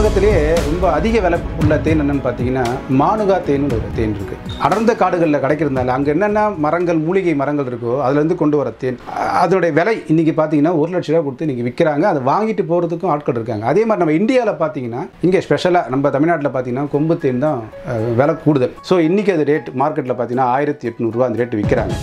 உலகத்திலேயே ரொம்ப அதிக விலை உள்ள தேன் என்னன்னு பார்த்தீங்கன்னா மானுகா தேன் ஒரு தேன் இருக்கு அடர்ந்த காடுகளில் கிடைக்கிறதுனால அங்கே என்னென்ன மரங்கள் மூலிகை மரங்கள் இருக்கோ அதுலேருந்து கொண்டு வர தேன் அஹ் அதோடைய விலை இன்னைக்கு பார்த்தீங்கன்னா ஒரு லட்ச ரூபா கொடுத்து இன்னைக்கு விற்கிறாங்க அதை வாங்கிட்டு போகிறதுக்கும் ஆட்கள் இருக்காங்க அதே மாதிரி நம்ம இந்தியாவில் பார்த்தீங்கன்னா இங்கே ஸ்பெஷலாக நம்ம தமிழ்நாட்டில் பார்த்தீங்கன்னா கொம்பு தேன் தான் அஹ், விலை கூடுதல் ஸோ இன்றைக்கி அது ரேட் மார்க்கெட்டில் பார்த்தீங்கன்னா ஆயிரத்தி எட்நூறுரூவா அந்த ரேட்டு விற்கிறாங்க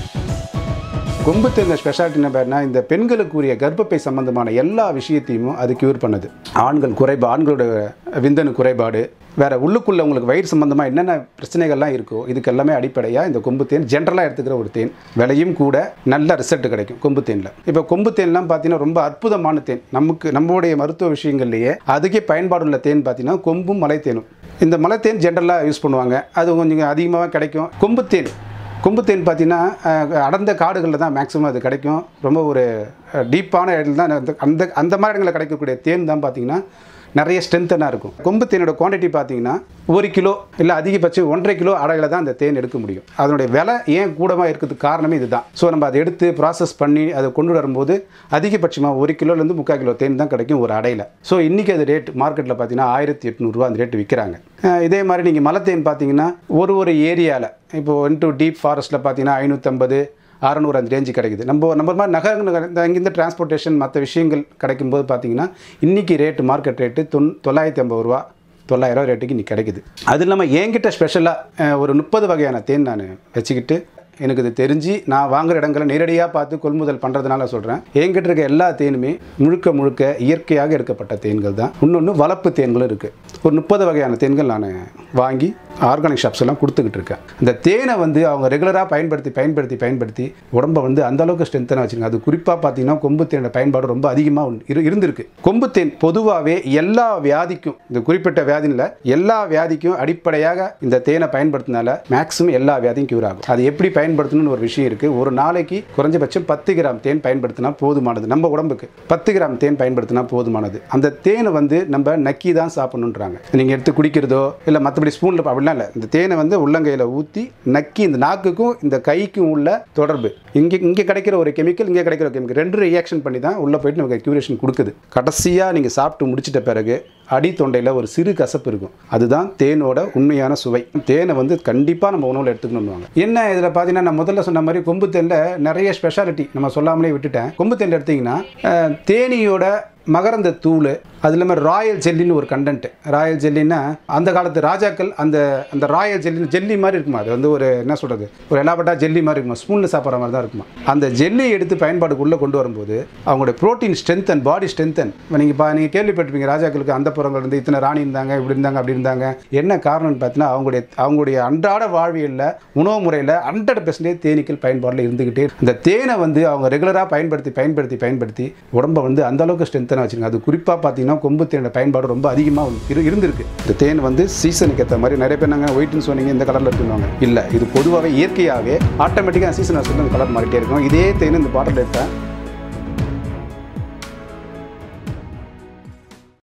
கொம்பு தேர்ந்த ஸ்பெஷாலிட்டி என்ன பேர்னா இந்த பெண்களுக்குரிய கர்ப்பப்பை சம்பந்தமான எல்லா விஷயத்தையும் அது கியூர் பண்ணுது ஆண்கள் குறைபா ஆண்களோட விந்தணு குறைபாடு வேற உள்ளுக்குள்ள உங்களுக்கு வயிறு சம்பந்தமாக என்னென்ன பிரச்சனைகள்லாம் இருக்கோ இதுக்கு எல்லாமே அடிப்படையாக இந்த கொம்பு தேன் ஜென்ரலாக எடுத்துக்கிற ஒரு தேன் விலையும் கூட நல்ல ரிசல்ட் கிடைக்கும் கொம்பு தேனில் இப்போ கொம்பு தேன்லாம் பார்த்தீங்கன்னா ரொம்ப அற்புதமான தேன் நமக்கு நம்மளுடைய மருத்துவ விஷயங்கள்லேயே அதுக்கே பயன்பாடுள்ள தேன் பார்த்தீங்கன்னா கொம்பும் மலைத்தேனும் இந்த மலைத்தேன் ஜென்ரலாக யூஸ் பண்ணுவாங்க அது கொஞ்சம் அதிகமாக கிடைக்கும் கொம்பு தேன் கொம்புத்தேன் பார்த்தீங்கன்னா அஹ், அடர்ந்த காடுகளில் தான் மேக்ஸிமம் அது கிடைக்கும் ரொம்ப ஒரு டீப்பான இடத்துல தான் அந்த- அந்த அந்த மாதிரி இடங்களில் கிடைக்கக்கூடிய தேன் தான் பார்த்தீங்கன்னா நிறைய ஸ்ட்ரென்த்தனாக இருக்கும் கொம்பு தேனோட குவான்டிட்டி பார்த்தீங்கன்னா ஒரு கிலோ இல்லை அதிகபட்சம் ஒன்றரை கிலோ அடையில தான் அந்த தேன் எடுக்க முடியும் அதனுடைய விலை ஏன் கூடமாக இருக்கிறதுக்கு காரணமே இதுதான் ஸோ நம்ம அதை எடுத்து ப்ராசஸ் பண்ணி அதை கொண்டு வரும்போது அதிகபட்சமாக ஒரு கிலோலேருந்து முக்கால் கிலோ தேன் தான் கிடைக்கும் ஒரு அடையில் ஸோ இன்றைக்கி அது ரேட் மார்க்கெட்டில் பார்த்தீங்கன்னா ஆயிரத்தி எட்நூறுரூவா அந்த ரேட்டு விற்கிறாங்க அஹ் இதே மாதிரி நீங்கள் மலைத்தேன் பார்த்தீங்கன்னா ஒரு ஒரு ஏரியாவில் இப்போ இன்டூ டீப் ஃபாரஸ்ட்டில் பார்த்தீங்கன்னா ஐநூற்றம்பது அறநூறு அந்த ரேஞ்சு கிடைக்குது நம்ம நம்ம மாதிரி நகர நகர- இந்த இங்கேருந்து டிரான்ஸ்போர்ட்டேஷன் மற்ற விஷயங்கள் கிடைக்கும்போது பார்த்தீங்கன்னா இன்றைக்கி ரேட்டு மார்க்கெட் ரேட்டு தொன் தொள்ளாயிரத்தி ஐம்பது ரூபா தொள்ளாயிரம் ரேட்டுக்கு இன்னைக்கு கிடைக்குது அது இல்லாமல் என்கிட்ட ஸ்பெஷலாக ஒரு முப்பது வகையான தேன் நான் வச்சுக்கிட்டு எனக்கு இது தெரிஞ்சு நான் வாங்குற இடங்களை நேரடியாக பார்த்து கொள்முதல் பண்ணுறதுனால சொல்கிறேன் என்கிட்ட இருக்க எல்லா தேனுமே முழுக்க முழுக்க இயற்கையாக எடுக்கப்பட்ட தேன்கள் தான் இன்னொன்று வளர்ப்பு தேன்களும் இருக்குது ஒரு முப்பது வகையான தேன்கள் நான் வாங்கி ஆர்கானிக் ஷாப்ஸ் எல்லாம் கொடுத்துக்கிட்டு இருக்கேன் இந்த தேனை வந்து அவங்க ரெகுலராக பயன்படுத்தி பயன்படுத்தி பயன்படுத்தி உடம்பை வந்து அந்த அளவுக்கு ஸ்ட்ரென்த்தனாக வச்சுருங்க அது குறிப்பாக பார்த்தீங்கன்னா கொம்பு தேனோட பயன்பாடு ரொம்ப அதிகமாக இரு இருந்திருக்கு கொம்பு தேன் பொதுவாகவே எல்லா வியாதிக்கும் இந்த குறிப்பிட்ட வியாதியில் எல்லா வியாதிக்கும் அடிப்படையாக இந்த தேனை பயன்படுத்தினால மேக்ஸிமம் எல்லா வியாதியும் கியூர் ஆகும் அது எப்படி பயன்படுத்தணும்னு ஒரு விஷயம் இருக்குது ஒரு நாளைக்கு குறைஞ்சபட்சம் பத்து கிராம் தேன் பயன்படுத்தினா போதுமானது நம்ம உடம்புக்கு பத்து கிராம் தேன் பயன்படுத்தினா போதுமானது அந்த தேனை வந்து நம்ம நக்கி தான் சாப்பிடணுன்றாங்க நீங்கள் எடுத்து குடிக்கிறதோ இல்லை மற்றபடி ஸ்பூனில் அப்படிலாம் இல்லை இந்த தேனை வந்து உள்ளங்கையில் ஊற்றி நக்கி இந்த நாக்குக்கும் இந்த கைக்கும் உள்ள தொடர்பு இங்கே இங்கே கிடைக்கிற ஒரு கெமிக்கல் இங்கே கிடைக்கிற ஒரு கெமிக்கல் ரெண்டு ரியாக்ஷன் பண்ணி தான் உள்ளே போயிட்டு நமக்கு க்யூரேஷன் கொடுக்குது கடைசியாக நீங்கள் சாப்பிட்டு முடிச்சிட்ட பிறகு அடி தொண்டையில் ஒரு சிறு கசப்பு இருக்கும் அதுதான் தேனோட உண்மையான சுவை தேனை வந்து கண்டிப்பாக நம்ம உணவில் எடுத்துக்கணும்னுவாங்க என்ன இதில் பார்த்தீங்கன்னா நான் முதல்ல சொன்ன மாதிரி கொம்பு தேனில் நிறைய ஸ்பெஷாலிட்டி நம்ம சொல்லாமலே விட்டுட்டேன் கொம்பு தேனில் எடுத்தீங்கன்னா அஹ், தேனியோட மகரந்த தூள் அது இல்லாமல் ராயல் ஜெல்லின்னு ஒரு கண்டென்ட் ராயல் ஜெல்லின்னா அந்த காலத்து ராஜாக்கள் அந்த அந்த ராயல் ஜெல்லி ஜெல்லி மாதிரி இருக்குமா அது வந்து ஒரு என்ன சொல்கிறது ஒரு எலாபட்டா ஜெல்லி மாதிரி இருக்குமா ஸ்பூனில் சாப்பிட்ற மாதிரி தான் இருக்குமா அந்த ஜெல்லி எடுத்து பயன்பாடுக்குள்ளே கொண்டு வரும்போது அவங்களுடைய protein strength and body strengthen நீங்கள் பா நீங்கள் கேள்விப்பட்டிருப்பீங்க ராஜாக்களுக்கு அந்த புறங்கள் இருந்து இத்தனை ராணி இருந்தாங்க இப்படி இருந்தாங்க அப்படி இருந்தாங்க என்ன காரணம்னு பார்த்தீங்கன்னா அவங்களுடைய அவங்களுடைய அன்றாட வாழ்வியலில் உணவு முறையில் ஹண்ட்ரட் பெர்சன்டேஜ் தேனீக்கள் பயன்பாடில் இருந்துக்கிட்டே இருக்கு. இந்த தேனை வந்து அவங்க ரெகுலராக பயன்படுத்தி பயன்படுத்தி பயன்படுத்தி உடம்பை வந்து அந்த அளவுக்கு ஸ்ட்ரென்த்தனாக வச்சுருங்க அது குறிப்பாக பார்த்தீங்கன்னா கொம்பு தேனோட பயன்பாடு ரொம்ப அதிகமாக இரு இருந்திருக்கு இந்த தேன் வந்து சீசனுக்கு ஏற்ற மாதிரி நிறைய பேர் நாங்கள் ஒயிட்னு சொன்னீங்க இந்த கலரில் இருக்குன்னு இல்லை இது பொதுவாகவே இயற்கையாகவே ஆட்டோமேட்டிக்காக சீசன் வந்து அந்த கலர் மாறிட்டே இருக்கும் இதே தேன் இந்த பாட்டில் எடுத்தேன்